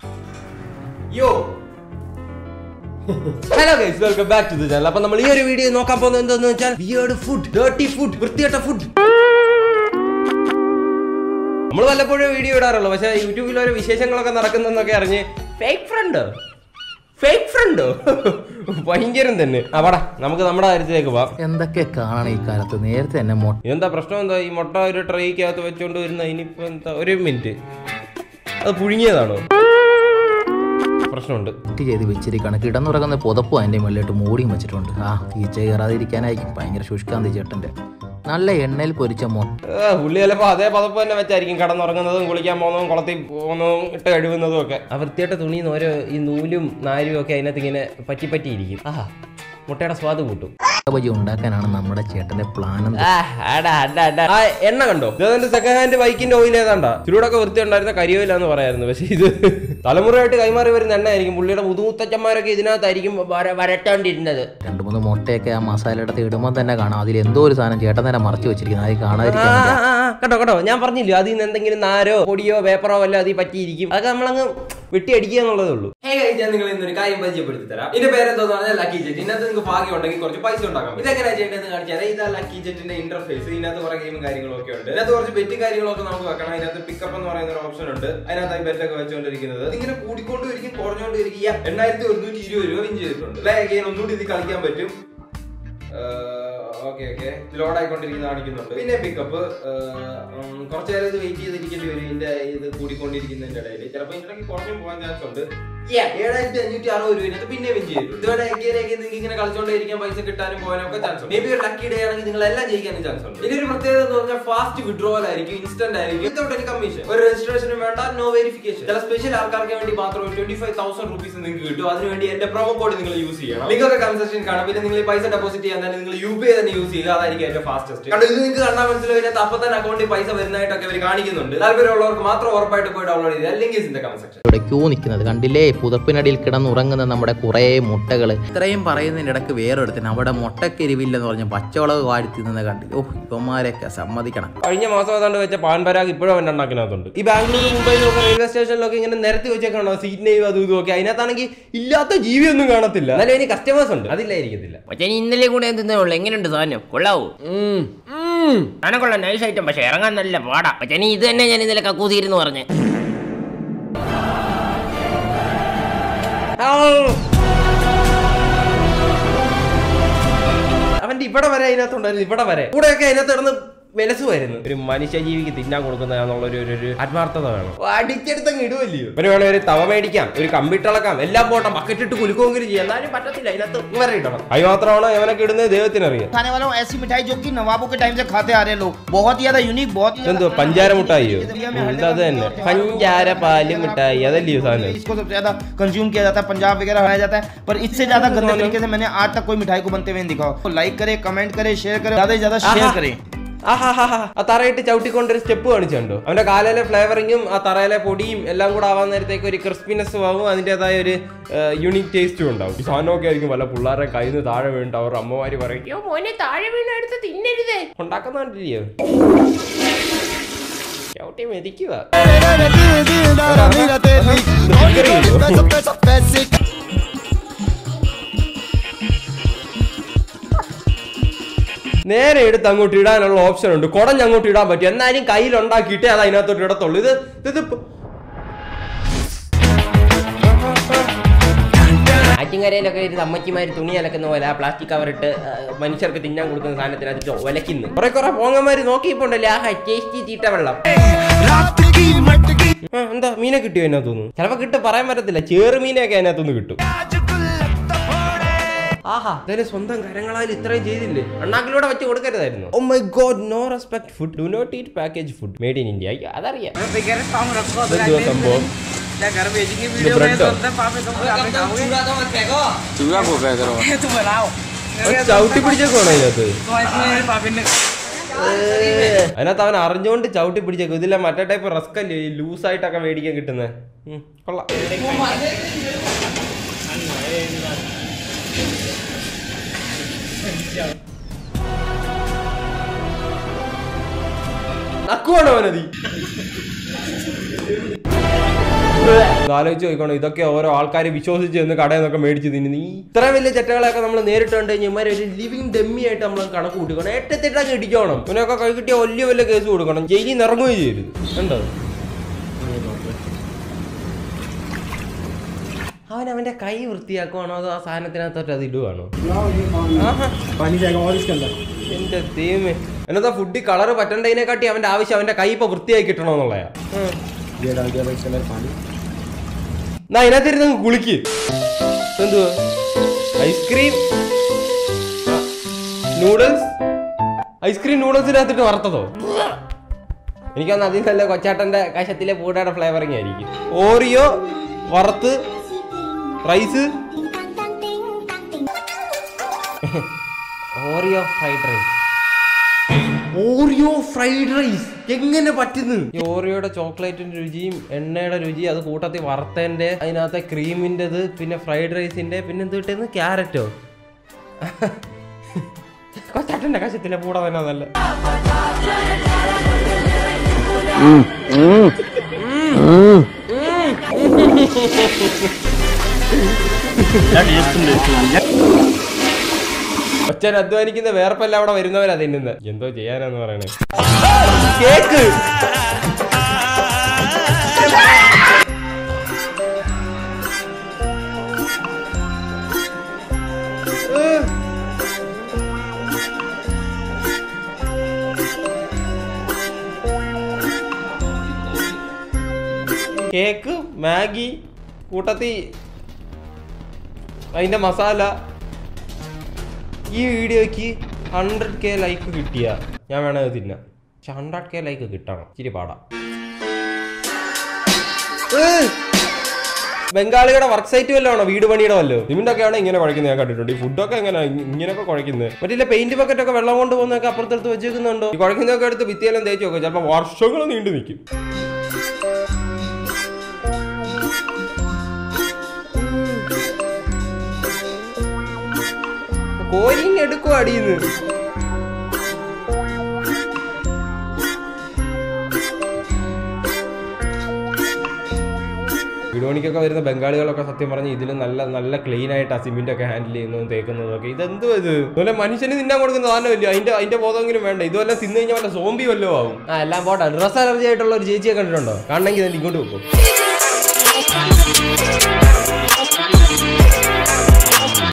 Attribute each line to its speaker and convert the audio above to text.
Speaker 1: യോ hello guys welcome back to the channel അപ്പൊ നമ്മൾ ഈ ഒരു വീഡിയോ നോക്കാൻ പോകുന്നത് എന്താന്ന് വെച്ചാൽ വിയേർഡ് ഫുഡ് ഡേർട്ടി ഫുഡ് വൃത്തികെട്ട ഫുഡ് നമ്മൾ വല്ലപ്പോഴും വീഡിയോ ഇടാറുള്ളൂ പക്ഷെ യൂട്യൂബിൽ ഓരോ വിശേഷങ്ങളൊക്കെ നടക്കുന്നെന്നൊക്കെ അറിഞ്ഞ് ഫേക്ക് ഫ്രണ്ട് ഫേക്ക് ഫ്രണ്ടോ ഭയങ്കരം തന്നെ അപ്പടാ നമുക്ക് നമ്മുടെ കാര്യത്തിലേക്ക് പോവാം
Speaker 2: എന്തൊക്കെ കാണണം ഈ കാലത്ത് നേരത്തെ തന്നെ മൊട്ട
Speaker 1: എന്താ പ്രശ്നം എന്താ ഈ മുട്ട ഒരു ട്രേക്കകത്ത് വെച്ചോണ്ട് വരുന്ന ഇനിയിപ്പോ എന്താ ഒരു മിനിറ്റ് അത് പുഴുങ്ങിയതാണോ പ്രശ്നമുണ്ട്
Speaker 2: ചെയ്ത് വെച്ചിരിക്കുകയാണ് കിടന്നുറങ്ങുന്ന പുതപ്പും അതിൻ്റെ മുകളിലോട്ട് മൂടിയും വെച്ചിട്ടുണ്ട് ആ തീച്ച കയറാതിരിക്കാനായിരിക്കും ഭയങ്കര ശുഷ്കാന്തി ചേട്ടൻ്റെ നല്ല എണ്ണയിൽ പൊരിച്ച മൊട്ട
Speaker 1: ഏ, പുള്ളി ചിലപ്പോ അതേ പതപ്പ് തന്നെ വെച്ചായിരിക്കും കടന്നുറങ്ങുന്നതും കുളിക്കാൻ പോകുന്നതും കുളത്തിൽ പോകുന്നതും ഇട്ട് കഴുകുന്നതും ഒക്കെ ആ വൃത്തിയായിട്ട തുണിയിൽ നിന്ന് ഓരോ ഈ നൂലും നാരും ഒക്കെ അതിനകത്ത് ഇങ്ങനെ പറ്റി പറ്റിയിരിക്കും ആഹാ മുട്ടയുടെ സ്വാദ് കൂട്ടും
Speaker 2: ബജി ഉണ്ടാക്കാനാണ് നമ്മുടെ ചേട്ടൻ്റെ പ്ലാൻ
Speaker 1: ആ, അടാ, അടാ, അടാ. ആ എണ്ണ കണ്ടോ ഇതെന്റെ സെക്കൻഡ് ഹാൻഡ് ബൈക്കിന്റെ ഓയിൽ ഏതാണ്ടാ ചൂടൊക്കെ വൃത്തി ഉണ്ടായിരുന്ന കരിയോയിലാന്ന് പറയായിരുന്നു പക്ഷെ ഇത് തലമുറയായിട്ട് കൈമാറി വരുന്ന എണ്ണയായിരിക്കും പുള്ളിയുടെ മുതുമുത്തച്ഛന്മാരൊക്കെ ഇതിനകത്തായിരിക്കും വര- വരട്ടാണ്ടിരുന്നത്
Speaker 2: രണ്ട് മൂന്ന് മുട്ടയൊക്കെ ആ മസാലയുടെ ഇടുമ്പോൾ തന്നെ കാണാം അതിൽ എന്തോ ഒരു സാധനം ചേട്ടൻ തന്നെ മറച്ചു വെച്ചിരിക്കുന്നത് അത്
Speaker 1: ആ,
Speaker 2: കാണാതിരിക്കാൻ
Speaker 1: ആ,
Speaker 2: വയ്യ.
Speaker 1: ആ, ആ, കേട്ടോ കേട്ടോ ഞാൻ പറഞ്ഞില്ലോ അതിൽ നിന്ന് എന്തെങ്കിലും നാരോ പൊടിയോ പേപ്പറോ വല്ല അതിൽ പറ്റിയിരിക്കും അതൊക്കെ നമ്മളങ്ങ് വെട്ടി അടിക്കുക എന്നുള്ളതേ ഉള്ളൂ ഞാൻ നിങ്ങൾ ഇന്നൊരു കാര്യം പരിചയപ്പെടുത്തി തരാം ഇതിന്റെ പേരെന്തോന്ന് പറഞ്ഞാൽ ലക്കി ജെറ്റ് ഇതിനകത്ത് നിങ്ങൾക്ക് ഭാഗ്യം ഉണ്ടെങ്കിൽ കുറച്ച് പൈസ ഉണ്ടാക്കാം ഇതെങ്ങനെയാ ചെയ്യേണ്ടതെന്ന് കാണിച്ചാൽ ഇതാ ലക്കി ജെറ്റിന്റെ ഇന്റർഫേസ് ഇതിനകത്ത് കുറെ ഗെയിമും കാര്യങ്ങളും ഒക്കെ ഉണ്ട് ഇതിനകത്ത് കുറച്ച് ബെറ്റ് കാര്യങ്ങളൊക്കെ നമുക്ക് വെക്കണം ഇതിനകത്ത് പിക്കപ്പ് എന്ന് പറയുന്ന ഒരു ഓപ്ഷൻ ഉണ്ട് അതിനകത്ത് ബെറ്റ് ഒക്കെ വെച്ചുകൊണ്ടിരിക്കുന്നത് ഇതിങ്ങനെ കൂടിക്കൊണ്ടിരിക്കും കുറഞ്ഞുകൊണ്ടിരിക്കുക എണ്ണായിരത്തി ഒരുന്നൂറ്റി ഇരുപത് രൂപ വിൻ ചെയ്തിട്ടുണ്ട് അഗൈൻ ഒന്നുകൂടി ഇത് കളിക്കാൻ പറ്റും ഓക്കെ ഓക്കെ ലോഡ് ആയിക്കൊണ്ടിരിക്കുന്ന കാണിക്കുന്നുണ്ട് പിന്നെ പിക്കപ്പ് കുറച്ച് നേരം ഇത് വെയിറ്റ് ചെയ്തിരിക്കേണ്ടി വരും ഇതിന്റെ ഇത് കൂടിക്കൊണ്ടിരിക്കുന്നതിന്റെ ഇടയിൽ ചിലപ്പോൾ ഇതിന്റെ ഇടയ്ക്ക് കുറഞ്ഞു പോകാൻ ചാൻസ് ഉണ്ട് ഏഴായിരത്തി അഞ്ഞൂറ്റി അറുപത് രൂപ പിന്നെ വിൻ ചെയ്തു ഇതുവരെ എങ്കിലേക്ക് നിങ്ങൾക്ക് ഇങ്ങനെ കളിച്ചോണ്ടിരിക്കാൻ പൈസ കിട്ടാനും പോകാനും ഒക്കെ ചാൻസ് ഉണ്ട് മേ ബി ഒരു ലക്കി ഡേ ആണെങ്കിൽ നിങ്ങൾ എല്ലാം ജയിക്കാനും ചാൻസ് ഉണ്ട് ഇതിന്റെ ഒരു പ്രത്യേകത എന്ന് പറഞ്ഞാൽ ഫാസ്റ്റ് വിഡ്രോവൽ ആയിരിക്കും ഇൻസ്റ്റന്റ് ആയിരിക്കും വിത്തൗട്ട് എനി കമ്മീഷൻ ഒരു രജിസ്ട്രേഷനും വേണ്ട നോ വെരിഫിക്കേഷൻ ചില സ്പെഷ്യൽ ആൾക്കാർക്ക് വേണ്ടി മാത്രം ട്വന്റി ഫൈവ് തൗസൻഡ് റുപ്പീസ് നിങ്ങൾക്ക് കിട്ടും അതിനുവേണ്ടി എന്റെ പ്രൊമോ കോഡ് നിങ്ങൾ യൂസ് ചെയ്യണം ലിങ്ക് ഒക്കെ കൺസെഷൻ കാണാം പിന്നെ നിങ്ങൾ ഈ പൈസ ഡെപ്പോസിറ്റ് ചെയ്യാൻ തന്നെ നിങ്ങൾ യു പി ഐ തന്നെ യൂസ് ചെയ്യുക അതായിരിക്കും ഏറ്റവും ഫാസ്റ്റസ്റ്റ് കാരണം ഇത് നിങ്ങൾക്ക് കണ്ടാൽ മനസ്സിലാവും ഇതിനകത്ത് അപ്പൊ തന്നെ അക്കൗണ്ടിൽ പൈസ വരുന്നതായിട്ടൊക്കെ അവർ കാണിക്കുന്നുണ്ട് താല്പര്യമുള്ളവർക്ക് മാത്രം ഉറപ്പായിട്ട് പോയി ഡൗൺലോഡ് ചെയ്ത് link in the comment section
Speaker 2: ഇവിടെ ക്യൂ നിൽക്കുന്നത് കണ്ടില്ലേ പുതപ്പിനടിയിൽ കിടന്നുറങ്ങുന്ന നമ്മുടെ കുറേ മുട്ടകൾ ഇത്രയും പറയുന്നതിൻ്റെ ഇടയ്ക്ക് വേറൊരുത്തിന് അവിടെ മുട്ടക്കെരിവില്ലെന്ന് പറഞ്ഞ് പച്ചവളവ് വാടി തിന്നുന്ന കണ്ടില്ല ഓ ഇവന്മാരെയൊക്കെ സമ്മതിക്കണം
Speaker 1: കഴിഞ്ഞ മാസം ഏതാണ്ട് വെച്ച പാൻ പരാഗ് ഇപ്പോഴും അവൻ്റെ ഉണ്ടാക്കിനകത്തുണ്ട് ഈ ബാംഗ്ലൂർ മുംബൈയിലൊക്കെ റെയിൽവേ സ്റ്റേഷനിലൊക്കെ ഇങ്ങനെ നിരത്തി വെച്ചേക്കാണോ സീറ്റ് നെയ്യും അതും ഇതും ഒക്കെ അതിനകത്താണെങ്കിൽ ഇല്ലാത്ത ജീവിയൊന്നും കാണത്തില്ല എന്നാലും ഇനി കസ്റ്റമേഴ്സ് ഉണ്ട് അതില്ലായിരിക്കത്തില്ല
Speaker 3: പക്ഷേ ഇനി ഇന്നലെ കൂടെ എന്തെന്നേ ഉള്ളു എങ്ങനെയുണ്ട് സാധനം കൊള്ളാവൂ സാധനം കൊള്ളാം നൈസ് ഐറ്റം പക്ഷെ ഇറങ്ങാൻ നല്ല പാടാ പക്ഷേ ഇനി ഇത് തന്നെ ഞാൻ ഇന്നലെ കക്കൂതിയിരുന്നു പറഞ്ഞ്
Speaker 1: അവന്റെ ഇവിടെ വരെ അതിനകത്തുണ്ടായിരുന്നു ഇവിടെ വരെ കൂടെയൊക്കെ അതിനകത്ത് കിടന്ന് വിലസുമായിരുന്നു ഒരു മനുഷ്യ ജീവിക്ക് തിന്നാൻ കൊടുക്കുന്നതാന്നുള്ള ഒരു ഒരു- ഒരു ആത്മാർത്ഥത വേണം ഓ, അടിച്ചെടുത്തങ്ങ് ഇടുവല്ലയോ ഒരു വേണം ഒരു തവ മേടിക്കാം ഒരു കമ്പിട്ടളക്കാം എല്ലാം പോട്ടെ ബക്കറ്റ് ഇട്ട് കുലുക്കുമെങ്കിലും ചെയ്യാം എന്നാലും പറ്റത്തില്ല അതിനകത്ത് വരെ ഇടണം അത് മാത്രമാണ് അവനൊക്കെ ഇടുന്നത് ദൈവത്തിനറിയാം
Speaker 4: खाने वालों ऐसी मिठाई जो कि नवाबों के टाइम से खाते आ रहे हैं लोग बहुत ही ज्यादा यूनिक बहुत ही
Speaker 1: എന്തോ പഞ്ചാര മുട്ടായിയോ ഇത് അത് തന്നെ പഞ്ചാര പാല് മിഠായി അതല്ലയോ സാധനം
Speaker 4: इसको सबसे ज्यादा कंज्यूम किया जाता है पंजाब वगैरह खाया जाता है पर इससे ज्यादा गंदे तरीके से मैंने आज तक कोई मिठाई को बनते हुए नहीं दिखा तो लाइक करे कमेंट करे शेयर करे ज्यादा से ज्यादा शेयर करे
Speaker 1: ആഹാഹാഹാ. ആ തറയിട്ട് ചവിട്ടിക്കൊണ്ടൊരു സ്റ്റെപ്പ് കാണിച്ചുണ്ടോ അവന്റെ കാലിലെ ഫ്ലേവറിങ്ങും ആ തറയിലെ പൊടിയും എല്ലാം കൂടെ ആവാൻ നേരത്തേക്ക് ഒരു ക്രിസ്പിനെസ്സും ആവും അതിൻ്റെതായ ഒരു യൂണിക് ടേസ്റ്റും ഉണ്ടാവും ഈ സാധനമൊക്കെ ആയിരിക്കും വല്ല പിള്ളേരുടെ കയ്യിൽ നിന്ന് താഴെ വീണിട്ട് അവർ അമ്മമാര് പറയും "യ്യോ, മോനെ താഴെ വീണ എടുത്ത് തിന്നരുതേ ഉണ്ടാക്കുന്ന കണ്ടില്ലയോ ചവിട്ടി മെതിക്കുക നേരെ എടുത്ത് അങ്ങോട്ട് ഇടാനുള്ള ഓപ്ഷൻ ഉണ്ട് കുടഞ്ഞ് അങ്ങോട്ട് ഇടാൻ പറ്റും എന്നാലും കയ്യിൽ ഉണ്ടാക്കിയിട്ടേ അത് അതിനകത്തോട്ട് ഇടത്തുള്ളൂ ഇത് ഇത് ഇപ്പൊ- ആറ്റിങ്ങരയിലൊക്കെ ഇരുന്ന് അമ്മച്ചിമാര് തുണി അലക്കുന്ന പോലെ ആ പ്ലാസ്റ്റിക് കവർ ഇട്ട് ആ, മനുഷ്യർക്ക് തിന്നാൻ കൊടുക്കുന്ന സാധനത്തിനകത്ത് ഒലക്കുന്നു കുറെ കുറെ പോങ്ങന്മാര് നോക്കിപ്പോണ്ടല്ലേ ആഹാ ടേസ്റ്റി തീറ്റ വെള്ളം ആ, എന്താ മീനെ കിട്ടിയോ അതിനകത്തുനിന്ന് ചിലപ്പോ കിട്ടും പറയാൻ പറ്റത്തില്ല ചേറ് മീനൊക്കെ അതിനകത്തുനിന്ന് കിട്ടും ആഹാ ഇതന്നെ സ്വന്തം കരങ്ങളാൽ ഇത്രയും ചെയ്തില്ലേ അണ്ണാക്കിലൂടെ വെച്ച് കൊടുക്കരുതായിരുന്നു oh my god no respect food do not eat package food made in India അയ്യോ അതറിയാം ഇതെന്തുവാ സംഭവം ഇത് ബ്രെഡോ ചവിട്ടി പിടിച്ചേക്കുവാണോ അതിനകത്ത് അതിനകത്ത് അവൻ അറിഞ്ഞുകൊണ്ട് ചവിട്ടി പിടിച്ചേക്കും ഇതില്ല മറ്റേ ടൈപ്പ് റസ്ക് അല്ലേ ഈ ലൂസായിട്ടൊക്കെ മേടിക്കാൻ കിട്ടുന്നത് കൊള്ളാം നക്കുവാണോ അവനതി ഇത് ആലോചിച്ച് നോക്കണം ഇതൊക്കെ ഓരോ ആൾക്കാരെ വിശ്വസിച്ച് എന്ന് കടയിൽ നിന്നൊക്കെ മേടിച്ച് തിന്നു നീ ഇത്ര വലിയ ചെറ്റകളെയൊക്കെ നമ്മൾ നേരിട്ട് കണ്ടു കഴിഞ്ഞാൽ ഇവന്മാര് ഒരു ലിവിങ് ഡെമ്മി ആയിട്ട് നമ്മൾ കണക്ക് കൂട്ടിക്കണം എട്ടത്തെട്ടങ്ങ് ഇടിക്കണം ഇവനൊക്കെ കൈ കിട്ടിയ വലിയ വലിയ കേസ് കൊടുക്കണം ജയിലിൽ നിന്ന് ഇറങ്ങുകയും ചെയ്യരുത് കണ്ടോ അവൻ അവന്റെ കൈ വൃത്തിയാക്കുവാണോ അതോ ആ സാധനത്തിനകത്തോട്ട് അത് ഇടുവാണോ ആഹാ. എന്റെ ദൈവമേ എന്നതാ ഫുഡ് കളർ പറ്റണ്ടതിനെക്കാട്ടി അവന്റെ ആവശ്യം അവന്റെ കൈ ഇപ്പൊ വൃത്തിയായി കിട്ടണമെന്നുള്ളയാ എന്നാ അതിനകത്തിരുന്ന് അങ്ങ് കുളിക്ക് എന്തുവാ ഐസ്ക്രീം നൂഡിൽസ് ഐസ്ക്രീം നൂഡിൽസിനകത്തിട്ട് വറുത്തതോ എനിക്കൊന്ന് അതിൽ നല്ല കൊച്ചാട്ടന്റെ കശത്തിലെ പൂടയുടെ ഫ്ലേവറിങ് ആയിരിക്കും ഓറിയോ വറുത്ത് rice Oreo fried rice Oreo fried rice എങ്ങനെ പറ്റുന്നു ഈ ഓറിയോയുടെ ചോക്ലേറ്റിന്റെ രുചിയും എണ്ണയുടെ രുചിയും അത് കൂട്ടത്തിൽ വറുത്തതിന്റെ അതിനകത്തെ ക്രീമിൻ്റെത് പിന്നെ ഫ്രൈഡ് റൈസിന്റെ പിന്നെ എന്ത് കിട്ടുന്നു ക്യാരറ്റോ കൊച്ചാട്ടന്റെ കശത്തിലെ പൂട തന്നെ നല്ല ഒച്ചൻ അധ്വാനിക്കുന്ന വേർപ്പെല്ലാം അവിടെ വരുന്നവരാ തിന്നുന്നത് എന്തോ ചെയ്യാനാന്ന് പറയണേ കേക്ക് കേക്ക് മാഗി കൂട്ടത്തി അതിന്റെ മസാല ഈ വീഡിയോയ്ക്ക് ഹൺഡ്രഡ് കെ ലൈക്ക് കിട്ടിയ ഞാൻ വേണത് തിന്നാം പക്ഷെ ഹൺഡ്രഡ് കെ ലൈക്ക് കിട്ടണം ഇച്ചിരി പാടാ ബംഗാളിയുടെ വർക്ക് സൈറ്റ് വല്ലതാണോ വീട് പണിയുടെ വല്ലോ ഇതിന്റെ ഒക്കെയാണ് ഇങ്ങനെ കുഴക്കുന്നത് ഞാൻ കണ്ടിട്ടുണ്ട് ഈ ഫുഡൊക്കെ എങ്ങനെ ഇങ്ങനെയൊക്കെ കുഴക്കുന്നത് മറ്റേ പെയിന്റ് ബക്കറ്റ് ഒക്കെ വെള്ളം കൊണ്ട് പോകുന്നതൊക്കെ അപ്പുറത്തെടുത്ത് വെച്ചേക്കുന്നുണ്ടോ ഈ കുഴക്കുന്നതൊക്കെ എടുത്ത് ഭിത്തിയെല്ലാം തേച്ച് നോക്കും ചിലപ്പോൾ വർഷങ്ങൾ നീണ്ടു നിൽക്കും കോരിങ് എടുക്കും അടിയുന്നു വീടുപണിക്കൊക്കെ വരുന്ന ബംഗാളികളൊക്കെ സത്യം പറഞ്ഞ് ഇതിൽ നല്ല നല്ല ക്ലീൻ ആയിട്ട് ആ സിമെന്റ് ഒക്കെ ഹാൻഡിൽ ചെയ്യുന്നതും തേക്കുന്നതും ഒക്കെ ഇതെന്തോ ഇത് അതുപോലെ മനുഷ്യന് തിന്നാൻ കൊടുക്കുന്ന സാധനമില്ല അതിന്റെ അതിന്റെ ബോധമെങ്കിലും വേണ്ട ഇതുവല്ല തിന്നു കഴിഞ്ഞാൽ വല്ല സോംബി വല്ലതും ആവും ആ എല്ലാം പോട്ടെ ഡ്രസ് അലർജി ആയിട്ടുള്ള ഒരു ചേച്ചിയെ കണ്ടിട്ടുണ്ടോ കാണണമെങ്കിൽ ഇതിന്റെ ഇങ്ങോട്ട് വെക്കും